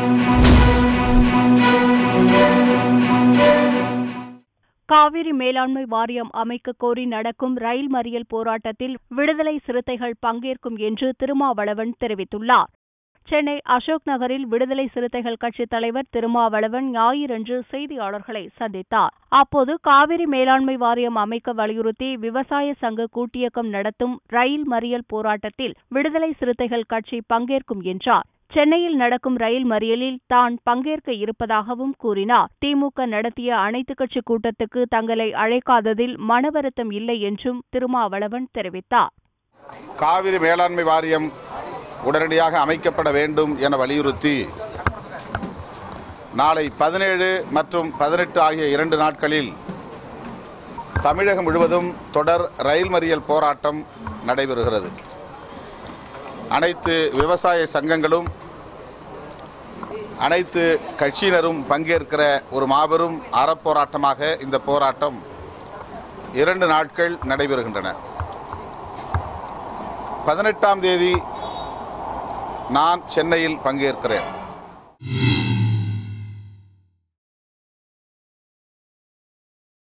காவிரி மேலாண்மை வாரியம் அமைக்க கோரி நடக்கும் ரயில் மறியல் போராட்டத்தில் விடுதலை சிறுத்தைகள் பங்கேற்கும் என்று திருமாவளவன் தெரிவித்துள்ளார் சென்னை அசோக் நகரில் விடுதலை சிறுத்தைகள் கட்சித் தலைவர் திருமாவளவன் ஞாயிறன்று செய்தியாளர்களை சந்தித்தார் அப்போது காவிரி மேலாண்மை வாரியம் அமைக்க வலியுறுத்தி விவசாய சங்க கூட்டியக்கம் நடத்தும் ரயில் மறியல் போராட்டத்தில் விடுதலை சிறுத்தைகள் கட்சி பங்கேற்கும் என்றார் சென்னையில் நடக்கும் ரயில் மறியலில் தான் பங்கேற்க இருப்பதாகவும் கூறினார் திமுக நடத்திய அனைத்துக் கட்சி கூட்டத்துக்கு தங்களை அழைக்காததில் மனவருத்தம் இல்லை என்றும் திருமாவளவன் தெரிவித்தார் காவிரி மேலாண்மை வாரியம் உடனடியாக அமைக்கப்பட வேண்டும் என வலியுறுத்தி நாளை பதினேழு மற்றும் பதினெட்டு ஆகிய இரண்டு நாட்களில் தமிழகம் முழுவதும் தொடர் ரயில் மறியல் போராட்டம் நடைபெறுகிறது அனைத்து விவசாய சங்கங்களும் அனைத்து கட்சியினரும் பங்கேற்கிற ஒரு மாபெரும் அறப்போராட்டமாக இந்த போராட்டம் இரண்டு நாட்கள் நடைபெறுகின்றன பதினெட்டாம் தேதி நான் சென்னையில் பங்கேற்கிறேன்